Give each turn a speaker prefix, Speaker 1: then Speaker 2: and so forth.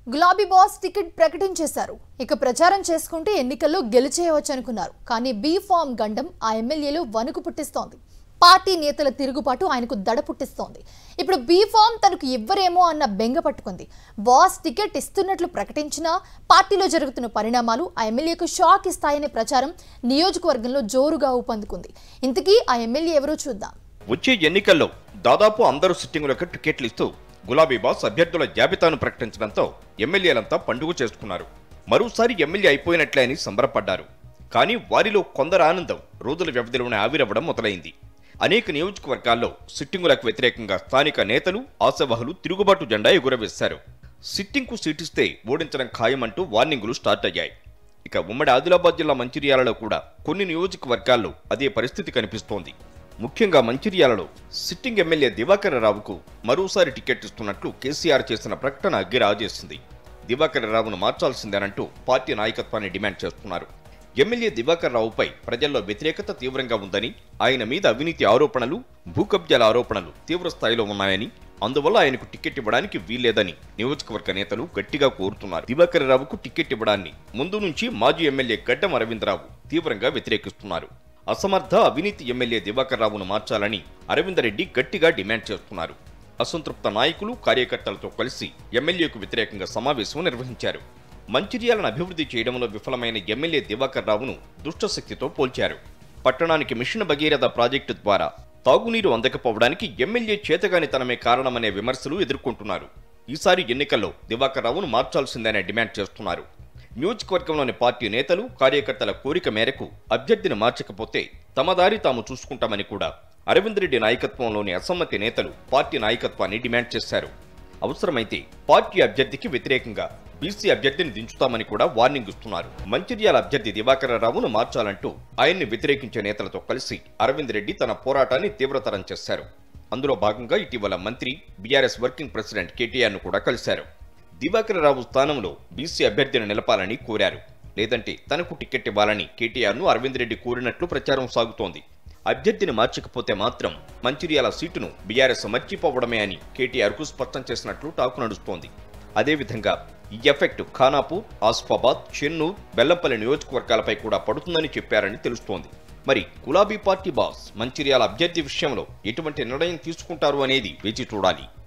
Speaker 1: గులాబీ boss ticket ప్రకటించేశారు ఇక ప్రచారం చేసుకుంటే ఎన్నికల్లో గెలిచేయవచ్చు అనుకున్నారు కానీ బీ ఫామ్ గండం ఆ ఎమ్మెల్యేలు వణుకు పుట్టిస్తోంది పార్టీ నేతల తిరుగుబాటు ఆయనకు దడ పుట్టిస్తోంది ఇప్పుడు బీ ఫామ్ తనకు ఇవ్వరేమో అన్న బెంగ పట్టుకుంది బాస్ టికెట్ ఇస్తున్నట్లు ప్రకటించినా పార్టీలో జరుగుతున్న పరిణామాలు ఆ ఎమ్మెల్యేకు షాక్ ఇస్తాయనే ప్రచారం నియోజకవర్గంలో జోరుగా ఊపందుకుంది ఇంతకీ ఆ ఎమ్మెల్యే ఎవరో చూద్దాం
Speaker 2: వచ్చే ఎన్నికల్లో దాదాపు అందరూ సిట్టింగులకు టికెట్లు ఇస్తూ గులాబీ బాస్ అభ్యర్థుల జాబితాను ప్రకటించడంతో ఎమ్మెల్యేలంతా పండుగ చేసుకున్నారు మరోసారి ఎమ్మెల్యే అయిపోయినట్లే అని సంబరపడ్డారు కానీ వారిలో కొందరు ఆనందం రోజుల వ్యవధిలోనే ఆవిరవ్వడం మొదలైంది అనేక నియోజకవర్గాల్లో సిట్టింగులకు వ్యతిరేకంగా స్థానిక నేతలు ఆశావహులు తిరుగుబాటు జెండా ఎగురవేశారు సిట్టింగ్కు సీటిస్తే ఓడించడం ఖాయమంటూ వార్నింగులు స్టార్ట్ అయ్యాయి ఇక ఉమ్మడి ఆదిలాబాద్ జిల్లా మంచిర్యాలలో కూడా కొన్ని నియోజకవర్గాల్లో అదే పరిస్థితి కనిపిస్తోంది ముఖ్యంగా మంచిర్యాలలో సిట్టింగ్ ఎమ్మెల్యే దివాకర్ రావుకు మరోసారి టికెట్ ఇస్తున్నట్లు కేసీఆర్ చేసిన ప్రకటన అగ్గిరాజేసింది దివాకర్ రావును మార్చాల్సిందేనంటూ పార్టీ నాయకత్వాన్ని డిమాండ్ చేస్తున్నారు ఎమ్మెల్యే దివాకర్ రావుపై ప్రజల్లో వ్యతిరేకత తీవ్రంగా ఉందని ఆయన మీద అవినీతి ఆరోపణలు భూకబ్జాల ఆరోపణలు తీవ్ర స్థాయిలో ఉన్నాయని అందువల్ల ఆయనకు టికెట్ ఇవ్వడానికి వీల్లేదని నియోజకవర్గ నేతలు గట్టిగా కోరుతున్నారు దివాకర్ రావుకు టికెట్ ఇవ్వడాన్ని ముందు నుంచి మాజీ ఎమ్మెల్యే గడ్డం అరవిందరావు తీవ్రంగా వ్యతిరేకిస్తున్నారు అసమర్థ అవినీతి ఎమ్మెల్యే దివాకర్ రావును మార్చాలని అరవిందరెడ్డి గట్టిగా డిమాండ్ చేస్తున్నారు అసంతృప్త నాయకులు కార్యకర్తలతో కలిసి ఎమ్మెల్యేకు వ్యతిరేకంగా సమావేశం నిర్వహించారు మంచిర్యాలను అభివృద్ధి చేయడంలో విఫలమైన ఎమ్మెల్యే దివాకర్ రావును దుష్టశక్తితో పోల్చారు పట్టణానికి మిషన్ భగీరథ ప్రాజెక్టు ద్వారా తాగునీరు అందకపోవడానికి ఎమ్మెల్యే చేతగానితనమే కారణమనే విమర్శలు ఎదుర్కొంటున్నారు ఈసారి ఎన్నికల్లో దివాకర్ రావును మార్చాల్సిందనే డిమాండ్ చేస్తున్నారు నియోజకవర్గంలోని పార్టీ నేతలు కార్యకర్తల కోరిక మేరకు అభ్యర్థిని మార్చకపోతే తమ దారి తాము చూసుకుంటామని కూడా అరవింద్ రెడ్డి నాయకత్వంలోని అసమ్మతి నేతలు పార్టీ నాయకత్వాన్ని డిమాండ్ చేశారు అవసరమైతే పార్టీ అభ్యర్థికి వ్యతిరేకంగా బీసీ అభ్యర్థిని దించుతామని కూడా వార్నింగ్ ఇస్తున్నారు మంచిర్యాల అభ్యర్థి దివాకర రావును మార్చాలంటూ ఆయన్ని వ్యతిరేకించే నేతలతో కలిసి అరవింద్ రెడ్డి తన పోరాటాన్ని తీవ్రతరం చేశారు అందులో భాగంగా ఇటీవల మంత్రి బీఆర్ఎస్ వర్కింగ్ ప్రెసిడెంట్ కేటీఆర్ ను కూడా కలిశారు దివాకర రావు స్థానంలో బీసీ అభ్యర్థిని నిలపాలని కోరారు లేదంటే తనకు టికెట్ ఇవ్వాలని కేటీఆర్ ను అరవింద్ రెడ్డి కోరినట్లు ప్రచారం సాగుతోంది అభ్యర్థిని మార్చకపోతే మాత్రం మంచిర్యాల సీటును బీఆర్ఎస్ మర్చిపోవడమే అని కేటీఆర్ కు స్పష్టం చేసినట్లు టాకు నడుస్తోంది అదేవిధంగా ఈ ఎఫెక్ట్ ఖానాపూర్ ఆస్ఫాబాద్ చెన్నూర్ బెల్లంపల్లి నియోజకవర్గాలపై కూడా పడుతుందని చెప్పారని తెలుస్తోంది మరి గులాబీ పార్టీ బాస్ మంచిర్యాల అభ్యర్థి విషయంలో ఎటువంటి నిర్ణయం తీసుకుంటారు అనేది వేచి చూడాలి